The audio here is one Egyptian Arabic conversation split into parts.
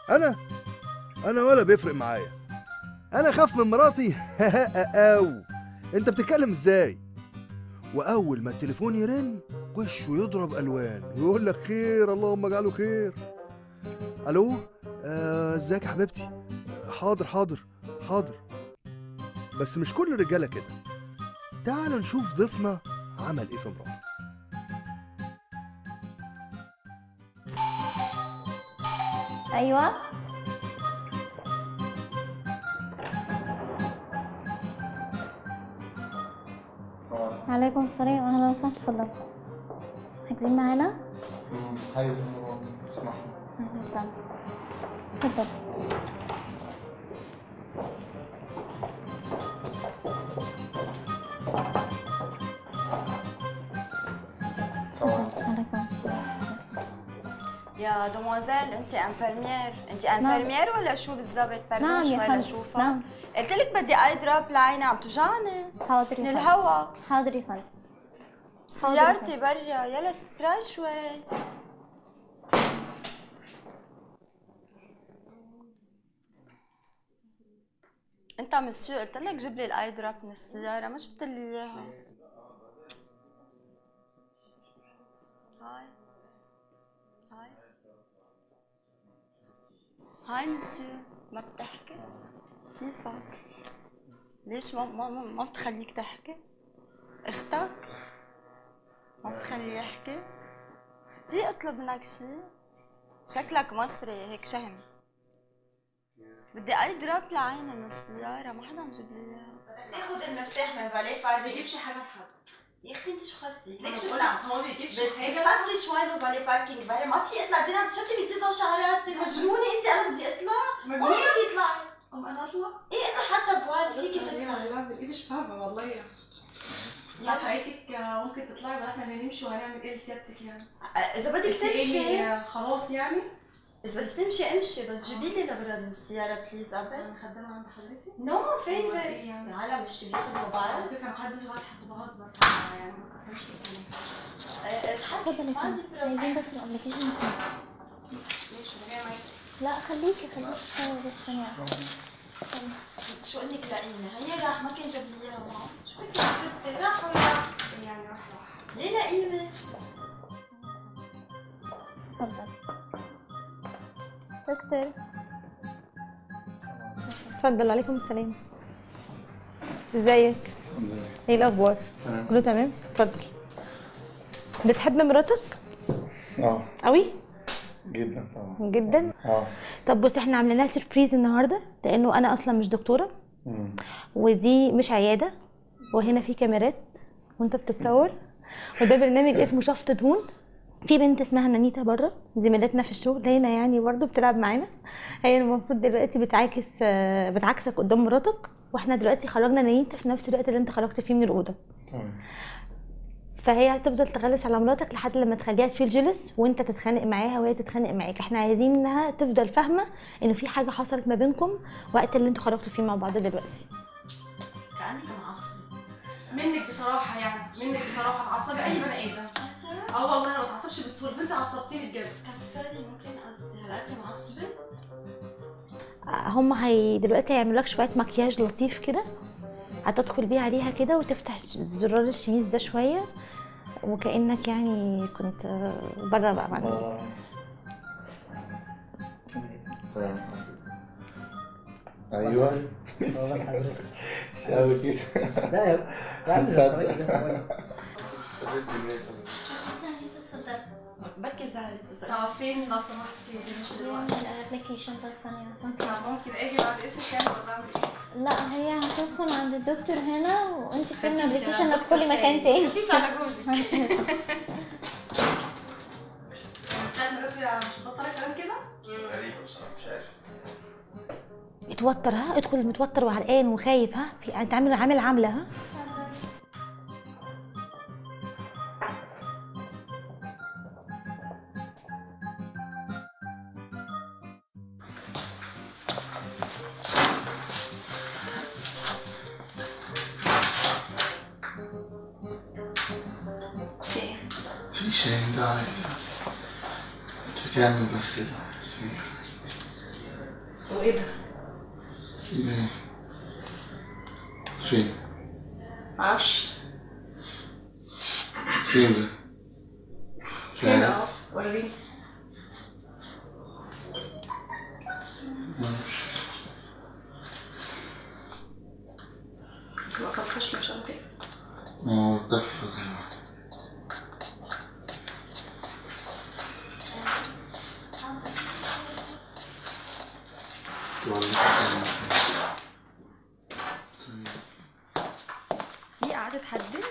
انا انا ولا بيفرق معايا انا اخاف من مراتي او انت بتتكلم ازاي واول ما التليفون يرن وشه يضرب الوان ويقول لك خير اللهم اجعله خير الو آه، ازيك يا حبيبتي حاضر حاضر حاضر بس مش كل الرجاله كده تعال نشوف ضيفنا عمل ايه في مراته ايوه عليكم السلام اهلا وسهلا اتفضل حاجزين معانا عايز مروان اسمع اهلا وسهلا اتفضل عليكم السلام يا دوموزيل انت انفرمير انت انفرمير ولا شو بالضبط نعم برنوش يا ولا فندم شوفها نعم قلت لك بدي اي دروب لعيني عم توجعني حاضر من يا فندم الهوا حاضر يا فندم سيارتي برا يلا استرا شوي انت مسيو قلت لك جيب لي الاي دروب من السياره ما جبت لي اياها هاي هاي هاي مسيو ما بتحكي كيفك ليش ما ما ما, ما بتخليك تحكي اختك ما بتخليه يحكي في اطلب منك شي شكلك مصري هيك شهم بدي اي دروب لعيني من السيارة ما حدا عم جيب لي اياها اخذ المفتاح من فالي بارك بيجيبش حاجه لحد يا اختي انت شو خصك؟ أنا ليك شو بقول بتعمل؟ لك هو بيجيبش بت- حاجه بتفضلي شوي لو فالي باركينج بالي ما في اطلع بينا انت شكلي بتزعوا شعراتك مجنونة انت انا بدي اطلع قومي مجنون انت اطلعي ام انا اطلع ايه انت حتى بوال فيكي لا تطلعي لا بايه مش فاهمه والله يا يلا. حياتك ممكن تطلعي ولا احنا نمشي وهنعمل ايه لسيادتك يعني اذا بدك انت إيه تمشي اللي خلاص يعني اذا بدك تمشي امشي بس جيبي لي لبراد من السيارة بليز قبل انا خدامه عند حضرتك نو فين هو فين ايه يعني العالم مش بياخدوا بعض على فكره لحد دلوقتي حد بهزر يعني ما كنتش بتكلم اتحدث اتفضل يا ما عندي فندم بروبلم عايزين بس الابلكيشن ماشي انا جايه معاكي لا خليكي خليكي شوية بس ثانية واحدة. شو قلت لك لاقينا هي راح ما كان جاب لي اياها معه شو بدك ستي راح ولا راح إيه يعني راح راح ليه لاقينا اتفضل دكتور اتفضل عليكم السلام ازيك ايه الاخبار تمام كله تمام اتفضل بتحب مراتك اه قوي جدا طبعا جدا اه طب بص احنا عاملين لها سربريز النهارده لانه انا اصلا مش دكتوره مم. ودي مش عياده وهنا في كاميرات وانت بتتصور وده برنامج اسمه شفط دهون في بنت اسمها نانيتا بره زميلتنا في الشغل هنا يعني برضه بتلعب معانا هي المفروض دلوقتي بتعاكس آه، بتعاكسك قدام مراتك واحنا دلوقتي خرجنا نانيتا في نفس الوقت اللي انت خرجت فيه من الاوضه تمام فهي هتفضل تغلس على مراتك لحد لما تخليها تفيل جلس وانت تتخانق معاها وهي تتخانق معاك احنا عايزين انها تفضل فاهمه ان في حاجه حصلت ما بينكم وقت اللي انتوا خرجتوا فيه مع بعض دلوقتي كانك معصبه منك بصراحه يعني منك بصراحه تعصبي اي بني ادم اه والله انا ما اتعصبش بسهوله انت عصبتيني بجد كسري ممكن قصدي هلا انت معصبه هم هي دلوقتي هيعملوا لك شويه مكياج لطيف كده هتدخل بيه عليها كده وتفتح زرار الشميز ده شويه وكانك يعني كنت بره بقى معلم آه. فاهم. ايوه والله حضرتك مش قوي كده لا يا يا عم ده طريقي ده كويس. بتستفز الناس بركي زعلت اذا طب فين لو سمحتي دي مش دلوقتي الابلكيشن بس ثانيه ممكن ممكن اجي بعد اذنك يعني ولا اعمل ايه؟ لا هي هتدخل عند الدكتور هنا وانت في خفيش الابلكيشن على هتدخلي الدكتور مكان تاني. تاني خفيش على جوزك انسان مراتي مش بطلة كلام كده؟ غريبة بصراحة مش عارف اتوتر ها ادخل متوتر وعرقان وخايف ها في انت عامل عامل عامله ها في شيء ده عادي فكرة ممثلة بسم الله وايه ده؟ ايه فين؟ معرفش فين ده؟ هنا اهو وريني معرفش. ما كنتش مش عارفه اه اتفق دلوقتي تولي دي قعدت حدد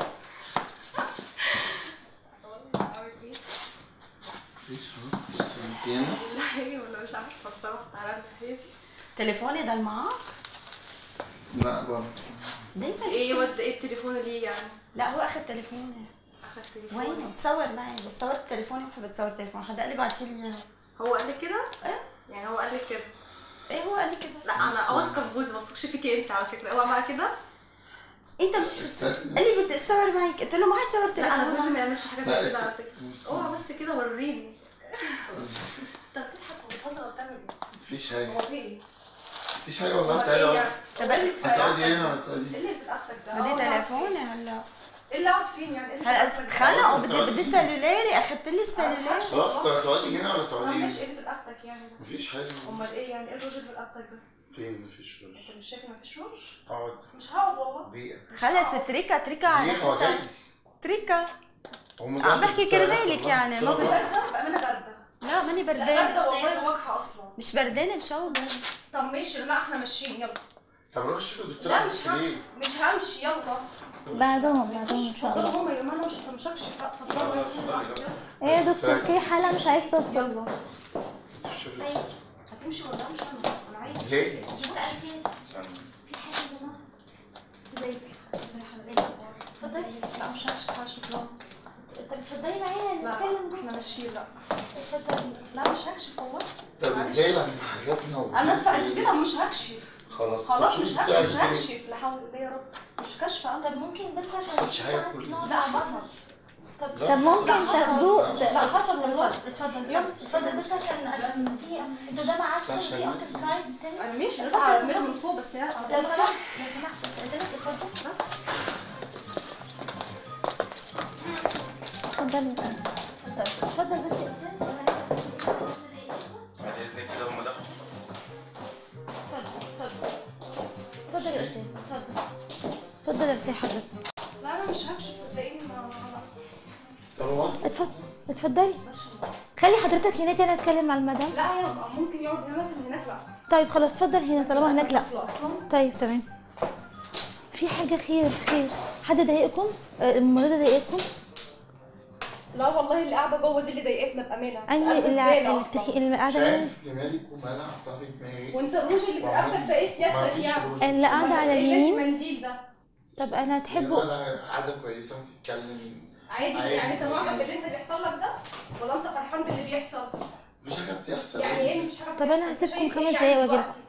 مفيش خلاص سنتين لا ولا مش عارفه بصراحه تعالى ناحيتي تليفوني ده معاك لا برضه ده انت ايه ود ايه التليفون اللي يعني لا هو اخد تليفوني اخد تليفوني وين تصور معي بس صورت تليفوني بحب تصور تليفون حدا قال لي بعتي لي اياه هو قال لي كده؟ يعني هو قال لي كده ايه هو قال لي كده لا انا واثقه في جوزي ما بثقش فيكي انت على فكره هو عمل كده انت مش قال لي بتتصور معي قلت له ما حتصور لا انا جوزي تليفون ما يعملش حاجه لا، زي كده على اسف. فكره اوعى بس كده وريني طب بتضحك وبتهزر وبتعمل ايه؟ مفيش حاجة هو في ايه؟ مفيش حاجة والله هو تعالى ايه اقعد. يعني؟ طب قال لي هتقعدي هنا ولا تقعدي؟ ايه اللي في رقبتك ده؟ ما دي هو قاعد تليفوني فين؟ هلا ايه اللي قاعد فين يعني؟ ايه اللي هلا في رقبتك ده؟ اتخانقوا بدي بدي سلولاري اخدت لي السلولاري خلاص تقعدي هنا ولا طب تقعدي ماشي هنا؟ ايه اللي في رقبتك يعني؟ مفيش حاجة امال ايه يعني؟ ايه الروج اللي في رقبتك ده؟ فين مفيش ولا انت مش شايف مفيش روج؟ اقعد مش هقعد والله دقيقة خلص تريكا تريكا على دقيقة هو حتة جاي تريكا هم عم ده- بحكي ده- كرمالك ده- يعني، ده- ما ده- باردة؟ بأمانة باردة لا ماني لا بردانة باردة والله واضحة أصلا مش بردانة مشوبة طب ماشي لا احنا ماشيين يلا طب روح شوف الدكتور لا عايز مش ايه هم... مش همشي يلا بعدهم بعدهم ان شاء اتفضلوا الله هما يا جماعة انا مش همشكش اتفضلوا ايه يا دكتور في حالة مش عايز تفضل شوف هتمشي ولا مش انا انا عايز ليه؟ مش سألتيش في حاجة يا جماعة ازيك ازي حضرتك اتفضلي لا مش هشكر شكرا طب اتفضلي معايا لا نتكلم احنا ماشيين لا اتفضلي لا مش هكشف والله طب ازاي لما حاجاتنا و- انا اتفقت كده مش هكشف خلاص خلاص طب مش شوف هكشف بتاعك مش ايه؟ هكشف لا حول الله يا رب مش كشف انا طب ممكن بس عشان حصلش حاجة نقعد كل- نقعد لا حصل طب لا، طب ممكن لا، حصل. تاخدوه لا حصل طب والله اتفضل يلا. اتفضل اتفضل بس عشان عشان في انتوا ده معاكم عشان في بس. اوضه الدرايف مستني انا ماشي اتفضل، لسه هعمله اتفضل. من فوق بس يا انا لو سمحت لو سمحت استاذنك اتفضل بس اتفضل اتفضل اتفضل بس يا استاذ بعد اذنك كده هم دخلوا اتفضل يا استاذ اتفضل اتفضل ارتاح حضرتك لا انا مش هكشف صدقيني ما طب هو اتفضل اتفضلي خلي حضرتك هناك انا اتكلم مع المدام لا هي ممكن يقعد هنا لكن هناك لا طيب خلاص اتفضل هنا طالما هناك لا طفل اصلا طيب تمام في حاجة خير خير حد ضايقكم آه، الممرضة ضايقتكم لا والله اللي قاعده جوه دي اللي ضايقتنا بامانه انهي قلب اللي زبالة اللي أصلاً. بتخي- اللي مش قاعدة هنا عارف لي مالك ومالها حطها في دماغي وانت الروج اللي في رقبتك ده ايه سيادتك مفيش يعني روج. اللي قاعدة على ايه اليمين المنديل ده طب انا هي تحبوا بقى قاعدة كويسة وتتكلم عادي عادي. يعني انت معجب باللي انت بيحصل لك ده ولا انت فرحان باللي بيحصل مفيش حاجة بتحصل يعني ايه مفيش حاجه طب أنا بتحصل؟ هسيبكم شايف خمس إيه دقايق يعني وأجيلكم. دلوقتي؟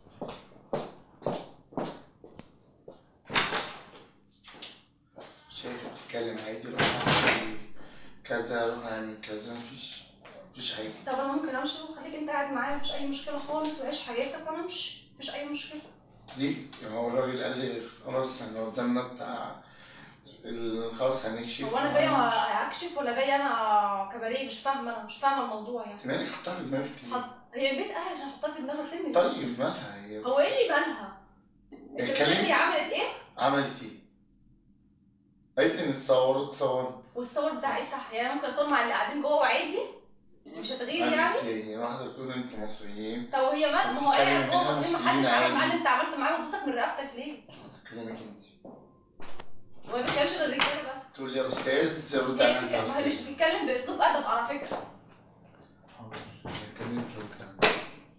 شايفة بتتكلم عادي روح اعمل كذا روح اعمل كذا مفيش مفيش حاجة طب انا ممكن امشي وخليك انت قاعد معايا مفيش اي مشكله خالص وعيش حياتك وانا امشي مفيش اي مشكله دي هو الراجل قال لي خلاص احنا قدامنا بتاع ال- خلاص هنكشف هو انا جايه وهنمشي. اكشف ولا جايه انا كباريه مش فاهمه انا مش فاهمه الموضوع يعني انت مالك حطها في دماغك ليه؟ حط- هي بيت اهلي عشان احطها في دماغي ترمي طيب مالها هي هو ايه اللي مالها؟ انت مش اتكلمت. شايف هي عملت ايه؟ عملت ايه؟ قالت لي نتصور اتصور والصور بتاعتها يعني أنا ممكن اصور مع اللي قاعدين جوه عادي مش هتغير يعني قالت لي واحدة بتقول انتوا مصريين طب وهي ما ما هو قاعد بتتكلم جوه إنها مصريين محدش مسلمين عمل معاه عادي. اللي انت عملته معاه وتبوسك من رقبتك ليه؟ بتكلمك انت هو ما بيتكلمش غير الرجاله بس تقول لي يا استاذ رد هي عليا بتتك- يا ما هي مش استاذ بتتكلم باسلوب ادب على فكره حاضر كلمت رد عليا.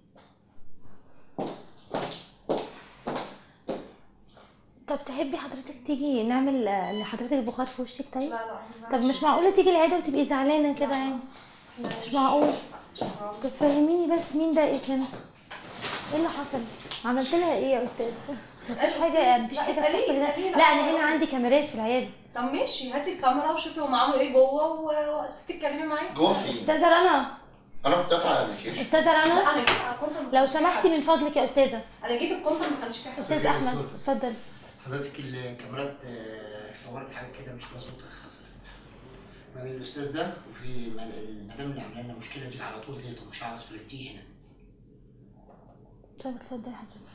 طب تحبي حضرتك تيجي نعمل آه، لحضرتك بخار في وشك لا طيب لا طب مش معقولة تيجي العيادة وتبقي زعلانة كده يعني مش معقول طب فهميني بس مين ضايقك هنا ايه اللي حصل عملت لها ايه يا استاذ مفيش اسألي حاجة أستاذ. مفيش لا، حاجة اسأليه، بتحصل هنا اسأليه، لا. لا انا هنا عندي كاميرات في العيادة طب ماشي هاتي الكاميرا وشوفي هم عملوا ايه جوه و- وتتكلمي معايا جوه فين؟ استاذة رنا انا كنت دافع الابلكيشن استاذه رنا انا جيت على كونتر لو سمحتي من فضلك يا استاذه انا جيت الكونتر ما كانش فيه حاجه استاذ احمد اتفضل حضرتك الكاميرات آه، صورت حاجه كده مش مظبوطه حصلت ما بين الاستاذ ده وفي مد- المدام اللي عامله لنا المشكله دي على طول ديت ومش عارف فلتيه هنا طب اتفضل يا حضرتك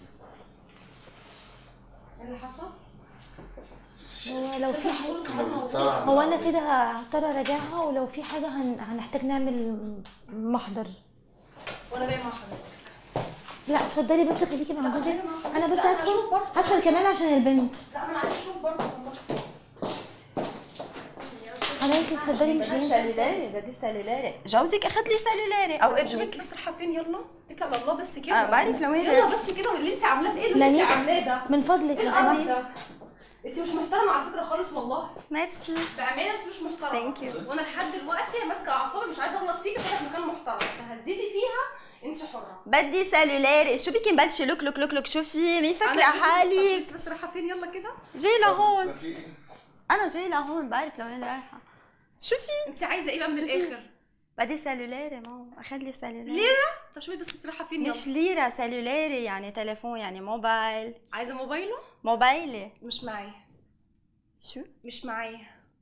ايه اللي حصل؟ هو لو في حاجه كنا بنستوعب هو انا كده هضطر اراجعها ولو في حاجه هن... هنحتاج نعمل محضر وانا جاي مع حضرتك لا اتفضلي بس خليكي مع جوزك أنا مع انا بس لا، أنا هدخل أشوف برضه. هدخل كمان عشان البنت لا ما انا عايزه اشوف برضه والله حضرتك اتفضلي مش بدي هينفع سلولاري بدي سلولاري جوزك اخذ لي سلولاري او شوفي ابنك انت بس رايحه فين يلا اتكل على الله بس كده اه بعرف لوين يلا بس كده واللي انت عاملاه ايه اللي انت لاني- عاملاه ده؟ من فضلك ايه لو القرف سمحتي ده؟ انت مش محترمه على فكره خالص والله ميرسي بامانه انت مش محترمه Thank you. وانا لحد دلوقتي ماسكه اعصابي مش عايزه اغلط فيك عشان في مكان محترم تهديتي فيها انت حره بدي سلولاري شو بك نبلش لوك لوك لوك لوك شو في مين فاكره أنا- حالك انت بس رايحه فين يلا كده جاي لهون في ايه؟ انا جاي لهون بعرف لوين رايحه شو في انت عايزه ايه بقى من الاخر بدي سلولاري ماما اخذ لي سلولاري ليره طب شوفي بس انت رايحه فين يلا مش ليرة سلولاري يعني تليفون يعني موبايل عايزه موبايله موبايلي مش معايا شو مش معايا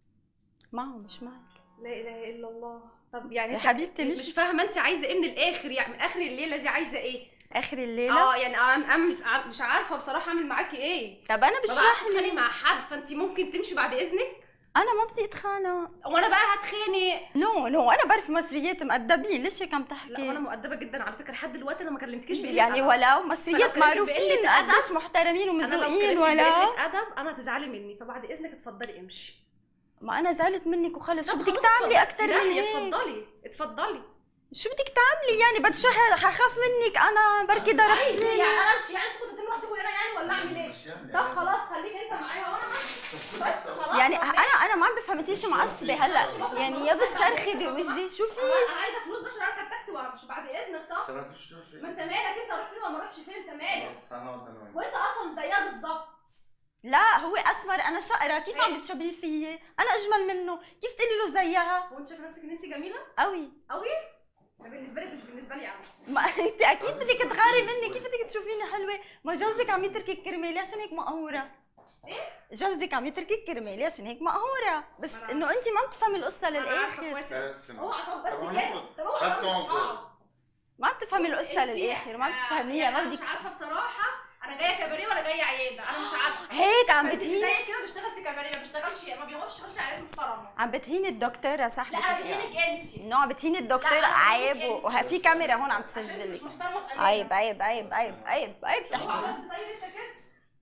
معه مش معك لا اله الا الله طب يعني يا انت حبيبتي مش مش فاهمه انت عايزه ايه من الاخر يعني من اخر الليله دي عايزه ايه اخر الليله اه يعني أعمل أعمل أعمل- مش عارفه بصراحه اعمل معاكي ايه طب انا ما بشرح بعرفش اتخانق لي مع حد فانت ممكن تمشي بعد اذنك انا ما بدي اتخانق وانا بقى هتخانق نو نو انا بعرف مصريات مؤدبين ليش هيك عم لا وانا تحكي مؤدبه جدا على فكره لحد دلوقتي انا ما كلمتكيش بقلة يعني أدب. ولو فلو مصريات كلمتك معروفين بقلة أدب، قديش محترمين انا لو ومذوقين كلمتك ولا بقلة ادب انا هتزعلي مني فبعد اذنك اتفضلي امشي ما انا زعلت منك وخلص شو طب بدك خلاص تعملي اتفضلي. اكثر لا، من يا هيك اتفضلي اتفضلي شو بدك تعملي يعني بعد شو ح- حخاف منك انا بركي ضربتيني انا امشي يعني كنت دلوقتي هنا يعني ولا اعمل ايه مش يعني طب خلاص خليك انت معايا وانا بس بس خلاص يعني طب انا انا ما عم بفهم انت شو معصبه هلا يعني يا بتصرخي بوجهي شو في انا عايزه فلوس باش اركب التاكسي وامشي بعد اذنك طب طب انت مش تروح فين؟ ما انت مالك انت روح فين ولا ما اروحش فين انت مالك خلاص انا اقعد انا وانت. وانت اصلا زيها بالظبط لا هو اسمر انا شقره كيف عم بتشبهي فيي انا اجمل منه كيف تقولي له زيها وانت شايفه نفسك ان انت جميله قوي قوي ده بالنسبه لك مش بالنسبه لي انا ما انت اكيد بدك تغاري مني كيف بدك تشوفيني حلوه ما جوزك عم يتركك كرمالي عشان هيك مقهوره ايه جوزك عم يتركك كرمالي عشان هيك مقهوره بس ما أنا انه انت ما بتفهمي القصه انا عارفه للاخر كويس بس اوعى طب بس طب كده هناخد- طب اوعى بس طب مش نقعد هقعد. ما بتفهمي القصه انتي- للاخر ما آه، بتفهميها يعني ما انا مش بدك عارفه بصراحه انا جايه كباريه ولا جايه عياده انا مش عارفه هيك عم فانت بتهيني زي كده بشتغل في كباريه ما بشتغلش ما بيروحش يخش عيادات محترمه عم بتهيني الدكتوره لا صاحبتك انا بهينك انت انه عم بتهيني الدكتور لا، أنا عيب بهينك و- انت. وفي كاميرا هون عم عشان انت مش تسجلك محترمه بأمانة. عيب عيب عيب عيب عيب عيب اوعى تحكي بس طيب انت كده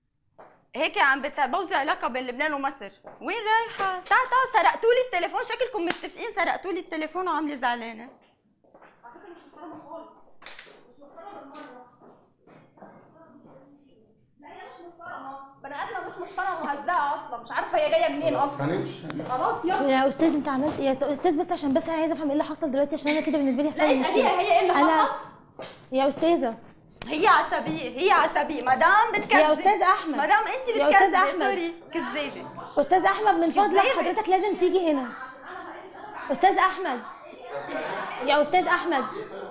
هيك عم بتبوزع علاقه بين لبنان ومصر وين رايحه تعا تعا سرقتوا لي التليفون شكلكم متفقين سرقتوا لي التليفون وعامله زعلانه على فكره مش محترمه خالص مش محترمه بالمره لا هي مش محترمه بني ادمه مش محترمه وهزاها اصلا مش عارفه هي جايه منين اصلا خليش خلاص يلا يا استاذ انت عملت يا استاذ بس عشان بس انا عايزه افهم ايه اللي حصل دلوقتي عشان انا كده بالنسبه لي لا حصل اساليها مشكله هي ايه اللي انا حصل يا استاذه هي عصبيه هي عصبيه مدام بتكذب يا استاذ احمد مدام انت يا أستاذ بتكذبي أحمد. سوري كذابه استاذ احمد من فضلك كذابة. حضرتك لازم تيجي هنا استاذ احمد يا استاذ احمد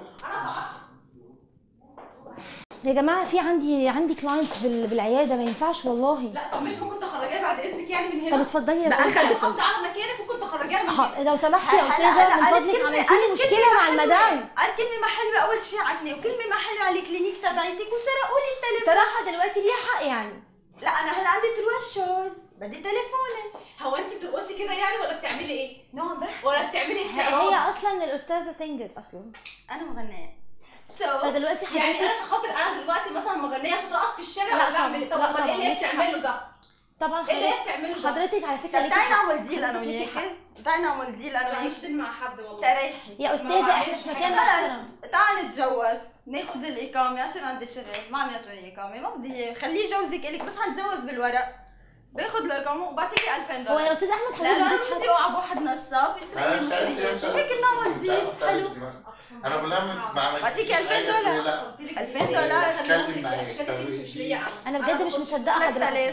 يا جماعه في عندي عندي كلاينت بالعياده ما ينفعش والله لا طب مش ممكن تخرجيها بعد اذنك يعني من طب هنا اتفضلي يا بقى استاذ خلي محافظه على مكانك ممكن تخرجيها من ح- هنا لو سمحتي يا هلا- استاذه هلا من قالت فضلك كلمة- عملتي قالت لي مشكله كلمة مع حلوة. المدام قال كلمه ما حلوه اول شيء عني وكلمه ما حلوه على الكلينيك تبعتك وسرقوا لي التليفون صراحه دلوقتي ليها حق يعني لا انا هلا عندي تروا شوز بدي تليفوني هو انت بترقصي كده يعني ولا بتعملي ايه نعم بحكي ولا بتعملي هي استعراض هي اصلا الاستاذه سنجر اصلا انا مغنيه سو فدلوقتي يعني انا حضرتك عشان خاطر انا دلوقتي مثلا مغنيه عشان ترقص في الشارع لا ولا اعمل ايه طب طبعاً. لا امال ايه اللي هي طبعاً. بتعمله ده طبعا ايه اللي هي حضرتك بتعمله ده حضرتك على طب فكره تعالي ليكي نعمل ديل انا ليكي وياك حق. تعالي نعمل ديل انا انا وياك مش دل مع حد والله تريحي يا ما استاذه احنا بعملش في حاجة. مكان محترم خلص تعالي نتجوز ناخذ الإقامة عشان عندي شغل ما عم يعطوني إقامة ما بدي خليه جوزك إلك بس حنتجوز بالورق باخذ الإقامة وبعطيكي 2000 هو دولار يا استاذ احمد لا لا حضرتك انا بدي اوعى بواحد نصاب يسرق لي مصرياتي هيك نعمل ديل حلو انا بقول لها ما- ما عملتيش بعطيكي 2000 حاجة، دولار. تقولي لا 2000 دولار اتكلم معايا. اشكالك انت مش ليا انا انا بجد مش مصدقه حضرتك 3000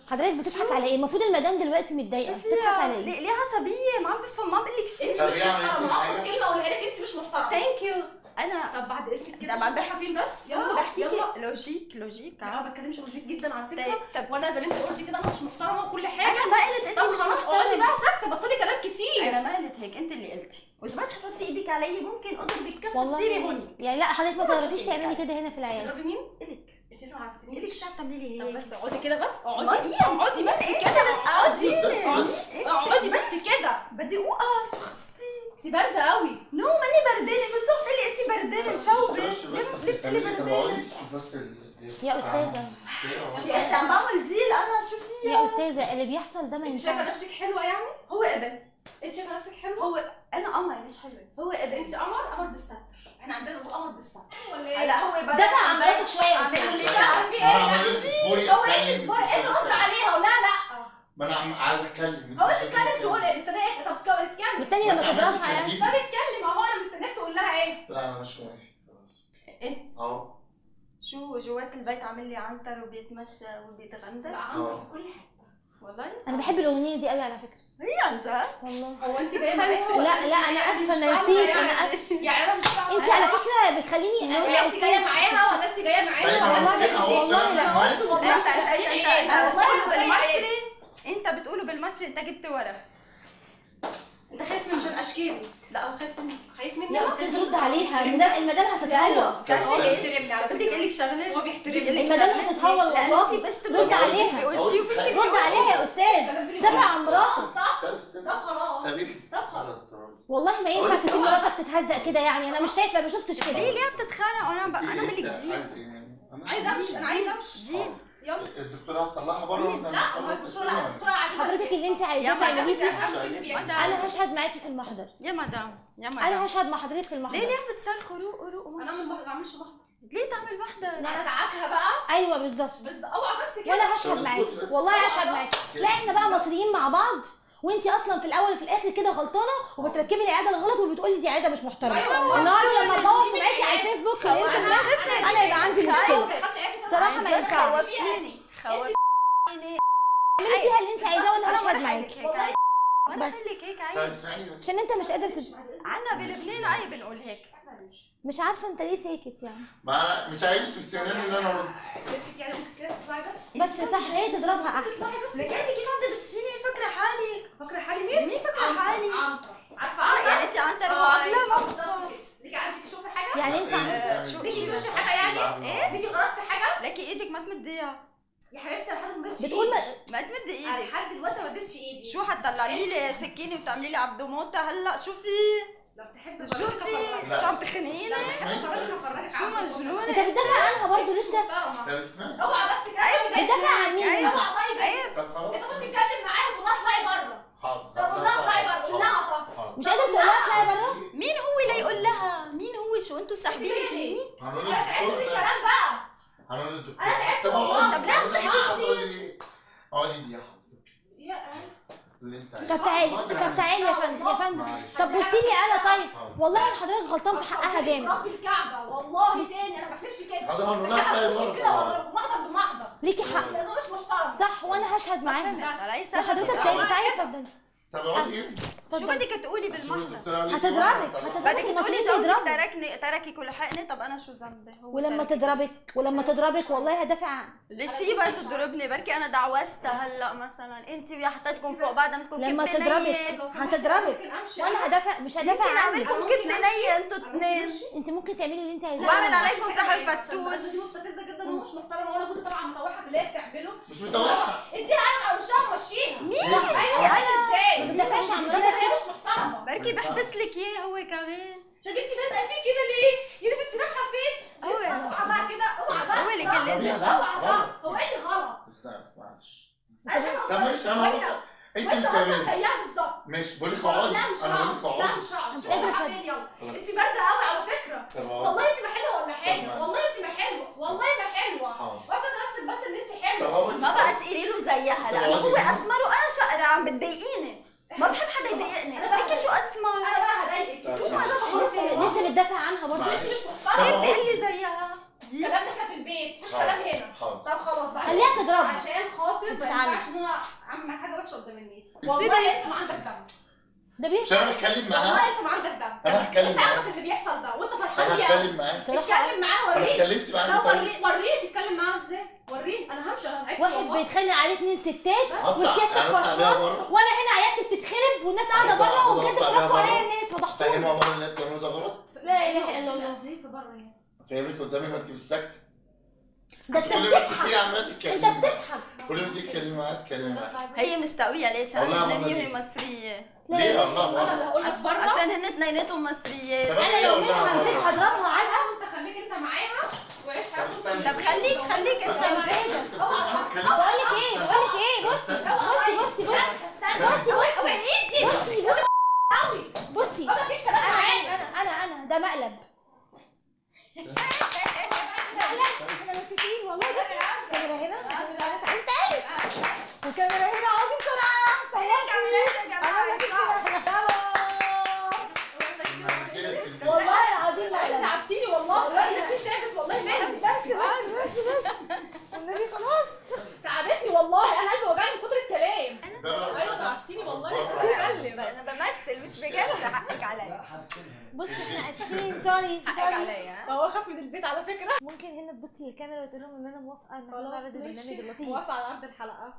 حضرتك بتضحك على ايه المفروض المدام دلوقتي متضايقه شوفي بتضحك على يا- ايه ليه ليه عصبيه ما عم بفهم ما عم بقول لك شيء انت طب مش يعني محترمه انت هاخد حاجة؟ كلمه اقولها لك انت مش محترمه ثانك يو انا طب بعد اذنك طب كده مش عم بحكي- مستحفين بس يلا يلا بحكي يلا لك لوجيك لوجيك انا ما بتكلمش لوجيك جدا على طيب فكره طب وانا زي ما انت قلتي كده انا مش محترمه وكل حاجه انا ما قلت انت طب مش خلاص اقعدي محترمة. بقى ساكته بطلي كلام كتير انا ما قلت هيك انت اللي قلتي واذا بدك تحطي ايدك علي ممكن اضرب بالكف والله تصيري هون يعني لا حضرتك ما والله تجربيش تضحكي تعملي علي. كده هنا في العيال تضربي مين؟ الك انت لسه ما الك عرفتنيش ساعه بتعملي لي طب هيك بس اقعدي كده بس ما اقعدي هي اقعدي بس كده اقعدي اقعدي بس كده بدي اوقف شو خصي انت بارده قوي نو ماني بردانه مش صح لي انت بردانه مشوبه بس ليه بس ليه بتقولي خليكي بردانه تقعدي شوف بس ال- يا أستاذة. يا اختي عم بعمل ديل انا شو في يا استاذه اللي بيحصل ده ما انت شايفه ينفعش نفسك حلوه يعني؟ هو ابن انت شايفه نفسك حلوه؟ هو انا قمر مش حلوه هو ابن انت قمر قمر بالستر احنا عندنا بنقول قمر بالستر ولا ايه؟ هلا هو بقى دفع عن مراتك شويه يا عم أستاذة. يقول لي لا في ايه؟ هو ايه الاسبوع ايه اللي قلت عليها ولا لا؟ ما انا عم عايز اتكلم هو مش اتكلم تقول ايه مستنيه ايه طب كمل اتكلم مستني لما تضربها يعني طب اتكلم اهو انا مستنياك تقول لها ايه؟ لا انا مش موافق خلاص انت اهو شو جوات البيت عامل لي عنتر وبيتمشى وبيتغندر لا عمرو في كل حته والله انا بحب الاغنيه دي قوي على فكره هي عن جد والله هو انت جايه معايا لا لا انا اسفه انا نسيت انا اسفه يعني انا مش فاهمه انت على فكره بتخليني يعني انت جايه معاها ولا انت جايه معايا ايوه ولا كده اهو والله كده لا. أنت والله انت انت انت ايه انت والله بتقوله زي ايه بالمصري انت بتقوله بالمصري انت جبت ورا انت خايف من عشان اشكالي لا هو خايف منك خايف مني يا استاذ رد عليها المدام المدام هتتهور بتعرفي هو ايه بيحترمني على بدي اقول لك شغله هو بدي بيحترمني اقول لك المدام شغلة. هتتهور ليش؟ لأن والله. انت بس رد عليها. بيقول شيء وفي شيء رد عليها يا استاذ دفع عن مراته طب خلاص طب خلاص والله ما ينفع تسيب مراتك تتهزق كده يعني انا مش شايفه ما شفتش ليه كده ليه بتتخانق وانا ب... انا ملك دين عايزه امشي انا عايزه امشي دين يلا الدكتوره هطلعها بره لا ما الدكتوره لا الدكتوره عاجبها حضرتك اللي انت عايزاه يا ما تعمليه فيه اللي بيحصل انا هشهد معاكي في المحضر يا مدام يا انا مدام هشهد مع حضرتك في ليه المحضر ليه بتصرخوا روقوا روقوا انا ما بعملش محضر ليه تعمل وحده انا ادعكها بقى ايوه بالظبط بس اوعى بس كده وانا هشهد معاكي والله هشهد معاكي لا احنا بقى مصريين مع بعض وانت اصلا في الاول وفي الاخر كده غلطانه وبتركبي العياده الغلط وبتقولي دي عياده مش محترمه أيوة، النهارده لما دي ابوظ مش معاكي على عيادة. الفيسبوك والانترنت انا يبقى عندي مشكله صراحة ما ينفعش. خوفتيني خوفتيني اعملي فيها اللي انت عايزاه وانا هشهد معاكي وانا بس. خليك هيك طب عيب اسمعيني بس عشان انت مش قادر تد... عنا بلبنان عيب بنقول هيك مش عارفه انت ليه ساكت يعني ما انا مش عايز مستنيني ان انا ارد ستك يعني ممكن كده تطلعي بس بس صح هي تضربها احسن تطلعي بس لكن كيف عم تدشيني فكره حالك فاكره حالي مين؟ مين فكره حالي عنتر عارفه اه عنتر؟ يعني انت عنتر اه وعقله ما بالظبط كده ليكي عندك تشوفي حاجه؟ يعني انت إيه؟ شو- ليكي شو- تمشي حاجه يعني؟ ايه ليكي غلط في حاجه؟ لكي ايدك ما تمديها يا حبيبتي انا لحد ما اديتش بتقول ايدي ما... ما تمدي انا ايدك لحد دلوقتي ما اديتش ايدي شو حتطلعي لي سكينه وتعملي لي عبد موته هلا شو في لو بتحبي شو في لا. شو عم تخنقيني شو مجنونه انت بتدافع عنها برضه لسه طب اسمعي اوعى بس كده بتدافع عن مين أيوة. اوعى طيب عيب طب خلاص انت كنت تتكلم معاهم وما اطلعي بره حاضر طب قول لها اطلعي بره قول لها طب حاضر. مش قادر تقول لها اطلعي بره مين هو اللي يقول لها مين هو شو انتوا ساحبين انت تنين هنقول انا تعبت من للدكتور الكلام بقى هنقول للدكتور أنا تعبت طب والله. اقعدي طب لا، مش اقعدي اقعدي دي يا حضرتك يا- اللي انت طب تعالي طب تعالي يا فندم يا فندم معلش. طب بصي لي انا طيب حاضر. والله حضرتك غلطان في حقها جامد رب الكعبه والله تاني انا ما بحلفش كده حاضر هنقول لها انا اطلعي بخش كده بره والله محضر بمحضر ليكي حق لازم مش محترم صح وانا هشهد معاها علي بس حضرتك سهل. تعالي تعالي اتفضلي طب اقعدي انت شو اتفضلي. بدك تقولي شو بالمحضر الدكتور قال لك؟ هتضربك، طب- هتضربك. بدك تقولي المفروض جوزك يضربك. تركني تركك ولحقني طب انا شو ذنبي هو ولما تركك. تضربك ولما تضربك والله هدافع عن ليش هي بقى تضربني بركي انا دعوستها هلا مثلا انت ويا حطيتكم فوق بعض عملتكم لما كب تضربك نيه هتضربك ممكن امشي وانا هدافع مش هدافع يمكن عنك اعملكم كب نيه انتوا اثنين انت ممكن تعملي اللي انت عايزاه وبعمل عليكم سحر بس دي فتوش مستفزه جدا ومش محترمه وانا جوزي طبعا مطوحه في اللي هي بتعمله مش متوقع انت قاعده على وشها ومشيها مين ايوه انا ازاي ما بتدافعش عن بس مراتك هي مش محترمه بركي بحبس لك اياه هو كمان طب انت لازقه فيه كده ليه؟ يا بنتي رايحه فين؟ هو- اوعى بقى كده اوعى بقى هو اللي كان لازم. اوعى بقى ثواني غلط استنى معلش انا شايفه طب ماشي انا هقول لك. انت وانت اصلا مستني زيها بالظبط مش بقول لك اقعدي لا مش انا بقول هقعد لك لا اقعدي مش هقعد مش مش قادرة هقعد أصدق. فين يلا خلاص. انت بارده قوي على فكره طب اقعدي. والله انت ما حلوه ولا حاجه طب والله انت ما حلوه والله ما حلوه حاضر. واخد نفسك بس ان انت طب حلوه هقول ما بقى تقولي له زيها لانه هو اسمر وانا شقرة عم بتضايقيني ما بحب حدا يضايقني ليكي شو اسمر انا بقى هضايقك طب شوف انا خلاص. بقول لسه بتدافع عنها برضه انت معلش. مش طب محترمه هقول- بيقول لي زيها الكلام ده احنا في البيت مفيش كلام هنا حاضر طب خلاص بقى خليها تضربها عشان خاطر بتتعلم. عنه عشان هو عامل معاك حاجه وحشه قدام الناس والله انت ما عندك دم ده مش انا بيفهم بتكلم معاه والله انت ما عندك دم انا هتكلم انت معاه عارف اللي بيحصل ده وانت فرحان انا بيه هتكلم معاه اتكلم معاه انا وريه اتكلمت لا معاه طيب وريه وريه تتكلم معاه ازاي وريني انا همشي انا تعبت واحد والله. بيتخانق عليه اتنين ستات اطلع وسيادتك انا اطلع بيها فرحان بره وانا هنا عيادتي بتتخرب والناس قاعده أطلع- بره أطلع وبجد بيها بيحطوا بره. عليا الناس فضحتهم فاهمها بره اللي انت بتعمله ده غلط لا اله الا الله ليه في بره يعني فاهمك قدامي ما انت مش ساكته ده انت كل ما بتضحك تشوفيه عمال انت تتكلمي معاه. بتضحك كل ما تيجي تتكلمي معاه تتكلمي معاه هي مستقوية ليش؟ والله عشان ما هي بدري. مصرية لا ليه لا الله انا اللي بره هقول لك عش- بره عشان هن اتنيناتهم مصريات طب انا لو منها همسك بره. هضربها علقه انت خليك انت معاها وعيش طب حياتك استنى. طب خليك خليك انت طب بقول لك ايه بقول لك ايه بصي بصي بصي بصي بصي بصي بصي بصي ما فيش كلام انا معايا انا انا انا ده مقلب مقلب احنا متفقين والله بس كاميرا هنا تعالى تعالى تعالى وكاميرا هنا عاوزين بسرعه صورتي عملنا كده والله العظيم مقلب تعبتيني والله والله نفسي تعبت والله مالي بس بس بس بس النبي خلاص تعبتني والله انا قلبي وجعني من كتر الكلام ده ايوه تعبتيني والله مش قادره اتكلم انا بمثل مش بجد حقك عليا بصي احنا اسفين سوري حقك سوري عليا هو خاف من البيت على فكره ممكن هنا تبصي للكاميرا وتقول لهم ان انا موافقه ان احنا خلاص نعرض البرنامج ماشي اللطيف موافقه على عرض الحلقه